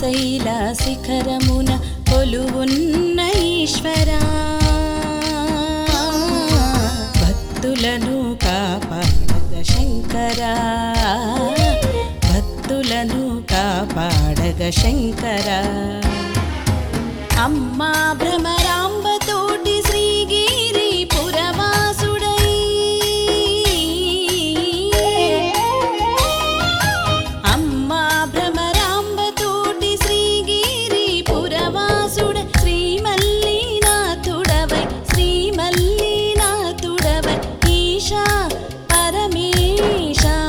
శ్రీశైల శిఖరమున కొలువున్న ఈశ్వరా భక్తులను కాపాడగ శంకరా భక్తులను కాపాడగ శంకరా అమ్మా భ్రమరాంబతోటి శ్రీగిరి పురవాసుడై అమ్మా భ్రమరాంబతోటి శ్రీగిరి పురవాసుడ శ్రీమల్లీనాథుడవై శ్రీమల్లీనాథుడవై ఈశా పరమేశా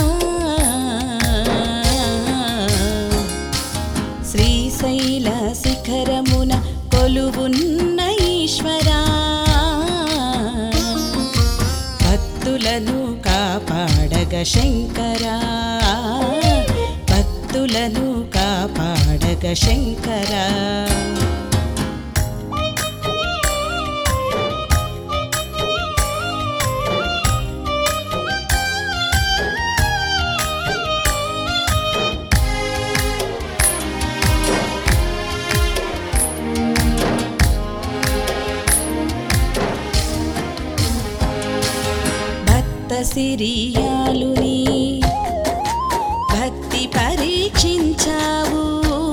శ్రీశైల శిఖరమున కొలువున్న ఈశ్వరా భక్తులను కాపాడగ శంకరా భక్తులను కాపాడగ శంకరా భక్త సిరియాలుని భక్తి పరీక్షించావు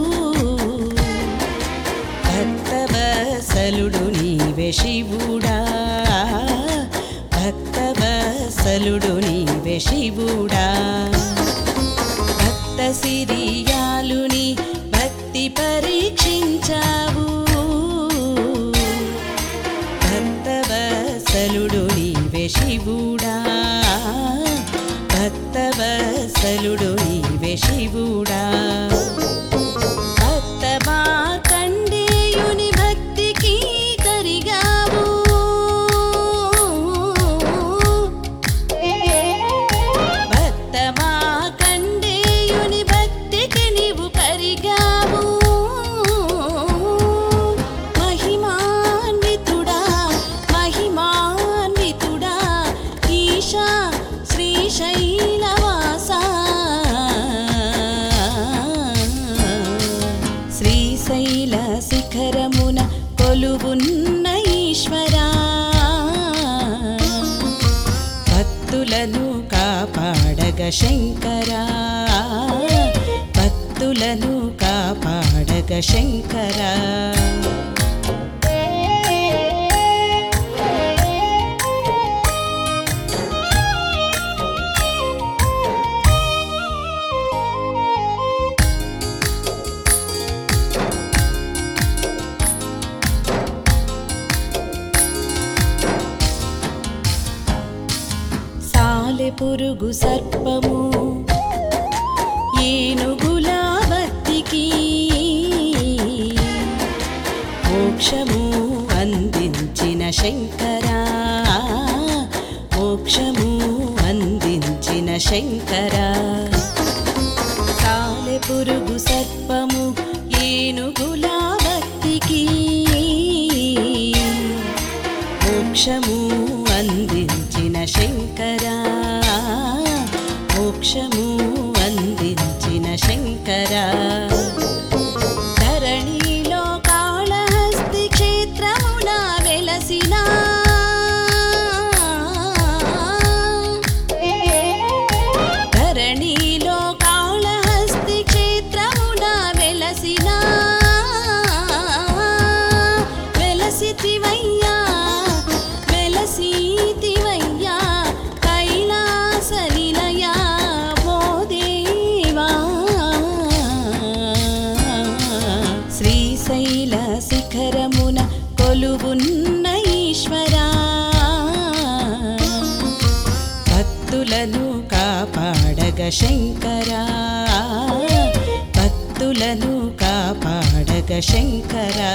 భక్తవసలుడు నీవే శివుడా భక్తవసలుడు నీవే శివుడా భక్త సిరియాలుని భక్తి పరీక్షించావు భక్తవసలుడు నీవే శివుడా భక్తవసలుడు నీవే శివుడా భక్త మార్కండేయుని భక్తికి కరిగావు భక్త మార్కండేయుని భక్తికి నీవు కరిగావు మహిమాన్వితుడా మహిమాన్వితుడా ఈశా శ్రీశైలవాసా శ్రీశైల శిఖరమున కొలువున్న ఈశ్వరా భక్తులను కాపాడగ శంకరా భక్తులను కాపాడగ శంకరా సాలె పురుగు సర్పము ఏనుగుల భక్తికి మోక్షము అందించిన శంకరా మోక్షము అందించిన శంకరా సాలె పురుగు సర్పము ఏనుగుల భక్తికి మోక్షము అందించిన శంకరా మోక్షము అందించిన శంకరా ధరణిలో కాళహస్తి క్షేత్రమున వెలసిన ధరణిలో కాళహస్తి క్షేత్రమున వెలసిన వెలసితివయ్యా వెలసితివయ్యా కైలాస నిలయా ఓ దేవా శ్రీశైల శిఖరమున కొలువున్న ఈశ్వరా భక్తులను కాపాడగ శంకరా భక్తులను కాపాడగ శంకరా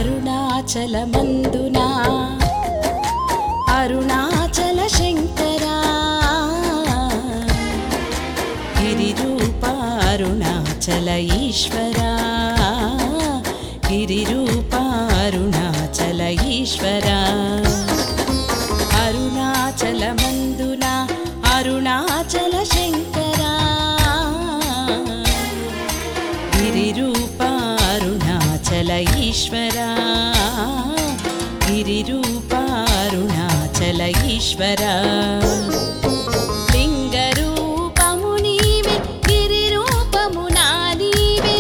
అరుణాచలమందునా అరుణాచల శంకరా అరుణాచల ఈశ్వరా గిరిరూప అరుణాచల ఈశ్వరా అరుణాచల మందున అరుణాచల శంకరా గిరిరూప అరుణాచల ఈశ్వరా గిరిరూప అరుణాచల ఈశ్వరా లింగరూపము నీవే గిరిరూపము నా నీవే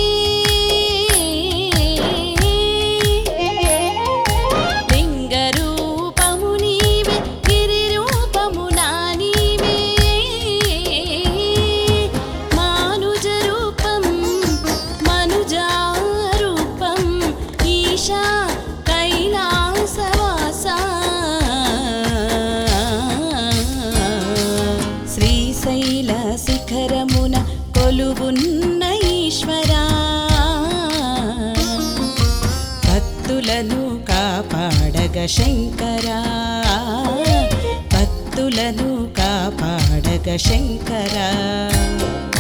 లింగరూపము నీవే గిరిరూపము నా నీవే మానుజ రూపం మనుజారూపం ఈశా కైలాసవాసా శ్రీశైల శిఖరమున కొలువున్న ఈశ్వరా భక్తులను కాపాడగ శంకరా భక్తులను కాపాడగ శంకరా